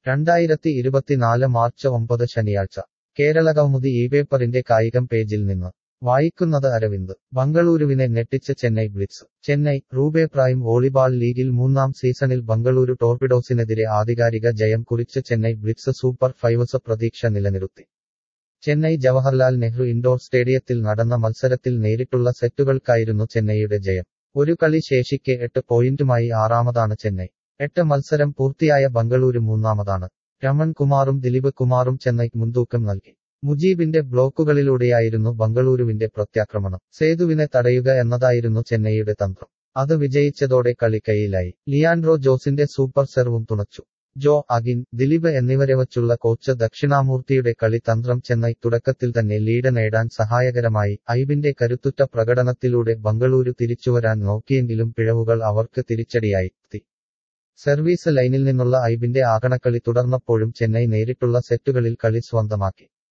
രണ്ടായിരത്തി ഇരുപത്തിനാല് മാർച്ച് ഒമ്പത് ശനിയാഴ്ച കേരളകൗമുദി ഈ പേപ്പറിന്റെ കായികം പേജിൽ നിന്ന് വായിക്കുന്നത് അരവിന്ദ് ബംഗളൂരുവിനെ ഞെട്ടിച്ച് Chennai blitz Chennai RuPay prime volleyball ലീഗിൽ മൂന്നാം സീസണിൽ ബംഗളൂരു ടോർപിഡോസിനെതിരെ ആധികാരിക ജയം കുറിച്ച് ചെന്നൈ ബ്ലിറ്റ്സ് സൂപ്പർ ഫൈവ്സ് പ്രതീക്ഷ നിലനിർത്തി ചെന്നൈ ജവഹർലാൽ നെഹ്റു ഇൻഡോർ സ്റ്റേഡിയത്തിൽ നടന്ന മത്സരത്തിൽ നേരിട്ടുള്ള സെറ്റുകൾക്കായിരുന്നു ചെന്നൈയുടെ ജയം ഒരു കളി ശേഷിക്കെ എട്ട് പോയിന്റുമായി ആറാമതാണ് ചെന്നൈ എട്ട് മത്സരം പൂർത്തിയായ ബംഗളൂരു മൂന്നാമതാണ് രമൺ കുമാറും ദിലീപ് കുമാറും ചെന്നൈക്ക് മുൻതൂക്കം നൽകി മുജീബിന്റെ ബ്ലോക്കുകളിലൂടെയായിരുന്നു ബംഗളൂരുവിന്റെ പ്രത്യാക്രമണം സേതുവിനെ തടയുക എന്നതായിരുന്നു ചെന്നൈയുടെ തന്ത്രം അത് വിജയിച്ചതോടെ കളി കൈയിലായി ലിയാൻഡ്രോ ജോസിന്റെ സൂപ്പർ സെർവും തുണച്ചു ജോ അഗിൻ ദിലീപ് എന്നിവരെ വച്ചുള്ള കോച്ച് ദക്ഷിണാമൂർത്തിയുടെ കളി തന്ത്രം ചെന്നൈ തുടക്കത്തിൽ തന്നെ ലീഡ് നേടാൻ സഹായകരമായി ഐബിന്റെ കരുത്തുറ്റ പ്രകടനത്തിലൂടെ ബംഗളൂരു തിരിച്ചുവരാൻ നോക്കിയെങ്കിലും പിഴവുകൾ അവർക്ക് തിരിച്ചടിയായി ത്തി സർവീസ് ലൈനിൽ നിന്നുള്ള ഐബിന്റെ ആകണക്കളി തുടർന്നപ്പോഴും ചെന്നൈ നേരിട്ടുള്ള സെറ്റുകളിൽ കളി സ്വന്തമാക്കി